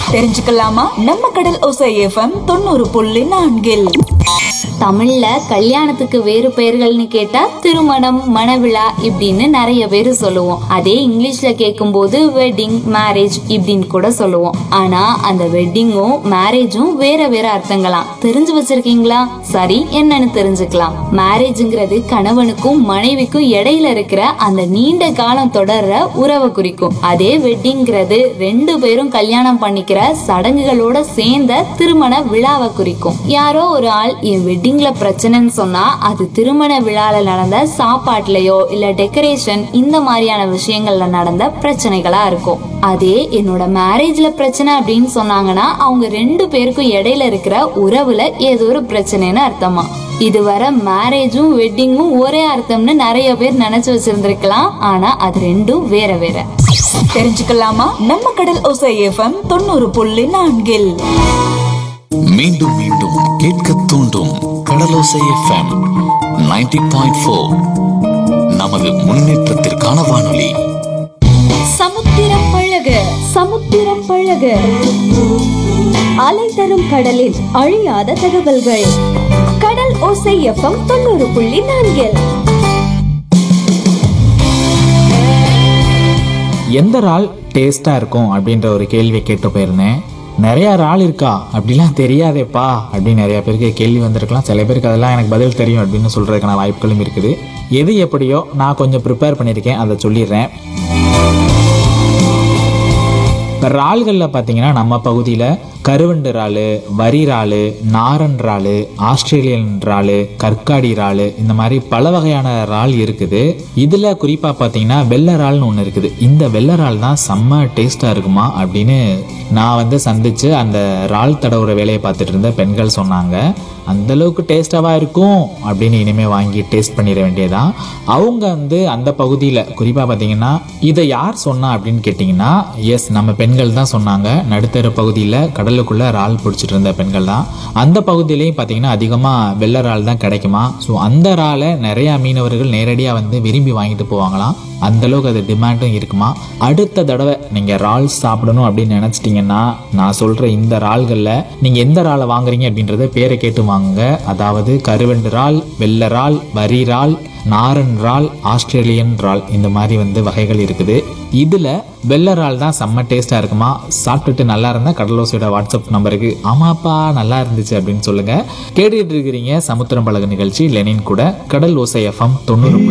தெரிஞ்சுக்கலாமா நம்ம கடல் ஒசை எஃப்எம் தொண்ணூறு புள்ளி நான்கில் தமிழ்ல கல்யாணத்துக்கு வேறு பெயர்கள்னு கேட்டா திருமணம் மணவிழா இப்படின்னு நிறைய பேர் சொல்லுவோம் அதே இங்கிலீஷ்ல கேட்கும்போது வெட்டிங் மேரேஜ் இப்படின்னு கூட சொல்லுவோம் ஆனா அந்த வெட்டிங்கும் மேரேஜும் வேற வேற அர்த்தங்களாம் தெரிஞ்சு வச்சிருக்கீங்களா சரி என்னன்னு தெரிஞ்சுக்கலாம் மேரேஜ்ங்கிறது கணவனுக்கும் மனைவிக்கும் இடையில இருக்கிற அந்த நீண்ட காலம் தொடர்ற உறவை குறிக்கும் அதே வெட்டிங்கிறது ரெண்டு பேரும் கல்யாணம் பண்ணிக்கிற சடங்குகளோட சேர்ந்த திருமண விழாவை குறிக்கும் யாரோ ஒரு ஆள் என் வெட்டிங்ல பிரச்சனைன்னு சொன்னா அது திருமண விழால நடந்த சாப்பாட்டுலயோ இல்ல டெக்கரேஷன் இந்த மாதிரியான விஷயங்கள்ல நடந்த பிரச்சனைகளா இருக்கும் அதே என்னோட மேரேஜ்ல பிரச்சனை அப்படின்னு சொன்னாங்கன்னா அவங்க ரெண்டு பேருக்கும் இடையில இருக்கிற உறவுல ஏதோ ஒரு பிரச்சனைன்னு அர்த்தமா இதுவரை மேரேஜும் வெட்டிங்கும் ஒரே அர்த்தம்னு நிறைய பேர் நினைச்சு வச்சிருந்திருக்கலாம் ஆனா அது ரெண்டும் வேற வேற தெரிஞ்சுக்கலாமா நம்ம கடல் ஒசை எஃப்எம் தொண்ணூறு புள்ளி நான்கில் மீண்டும் மீண்டும் கேட்க தூண்டும் கடலோசை எஃப்எம் 90.4 பாயிண்ட் ஃபோர் நமது முன்னேற்றத்திற்கான வானொலி சமுத்திரம் பழக சமுத்திரம் பழக அலை தரும் கடலில் அழியாத தகவல்கள் கடல் ஓசை எஃப்எம் தொண்ணூறு புள்ளி நான்கில் எந்த இறால் டேஸ்ட்டாக இருக்கும் அப்படின்ற ஒரு கேள்வி கேட்டு போயிருந்தேன் நிறையா இறால் இருக்கா அப்படிலாம் தெரியாதேப்பா அப்படின்னு நிறைய பேருக்கு கேள்வி வந்திருக்கலாம் சில பேருக்கு அதெல்லாம் எனக்கு பதில் தெரியும் அப்படின்னு சொல்கிறதுக்கான வாய்ப்புகளும் இருக்குது எது எப்படியோ நான் கொஞ்சம் ப்ரிப்பேர் பண்ணியிருக்கேன் அதை சொல்லிடுறேன் இப்போ இறால்களில் பார்த்தீங்கன்னா நம்ம பகுதியில் கருவண்டு இறால் வரி இறால் நாரன் இறால் ஆஸ்திரேலியன் இறால் கற்காடி இறால் இந்த மாதிரி பல வகையான இறால் இருக்குது இதில் குறிப்பாக பார்த்தீங்கன்னா வெள்ளை இறால்னு ஒன்று இருக்குது இந்த வெள்ளை இறால் தான் செம்ம டேஸ்ட்டாக இருக்குமா அப்படின்னு நான் வந்து சந்தித்து அந்த இறால் தடவுற வேலையை பார்த்துட்டு இருந்த பெண்கள் சொன்னாங்க அந்த அளவுக்கு டேஸ்டாவா இருக்கும் அப்படின்னு இனிமே வாங்கி டேஸ்ட் பண்ணிட வேண்டியதான் அவங்க வந்து அந்த பகுதியில் குறிப்பாக பார்த்தீங்கன்னா இதை யார் சொன்னா அப்படின்னு கேட்டிங்கன்னா எஸ் நம்ம பெண்கள் தான் சொன்னாங்க நடுத்தர பகுதியில் கடலுக்குள்ள இறால் பிடிச்சிட்டு இருந்த பெண்கள் தான் அந்த பகுதியிலையும் பார்த்தீங்கன்னா அதிகமாக வெள்ளை இறால் தான் கிடைக்குமா ஸோ அந்த இறாலை நிறையா மீனவர்கள் நேரடியாக வந்து விரும்பி வாங்கிட்டு போவாங்களாம் அந்த அளவுக்கு அது டிமாண்டும் இருக்குமா அடுத்த தடவை நீங்கள் இறால் சாப்பிடணும் அப்படின்னு நினச்சிட்டிங்கன்னா நான் சொல்கிற இந்த இறால்களில் நீங்கள் எந்த இறாலை வாங்குறீங்க அப்படின்றத பேரை கேட்டு வாங்குங்க அதாவது கருவண்டு இறால் வெள்ளை இறால் வரி இறால் நாரன் இறால் ஆஸ்திரேலியன் இறால் இந்த மாதிரி வந்து வகைகள் இருக்குது இதில் வெள்ளை இறால் தான் செம்ம டேஸ்ட்டாக இருக்குமா சாப்பிட்டுட்டு நல்லா இருந்தால் கடலோசையோட வாட்ஸ்அப் நம்பருக்கு ஆமாப்பா நல்லா இருந்துச்சு அப்படின்னு சொல்லுங்கள் கேட்டுட்டு இருக்கிறீங்க சமுத்திரம் பழகு நிகழ்ச்சி லெனின் கூட கடல் ஓசை எஃப்எம் தொண்ணூறு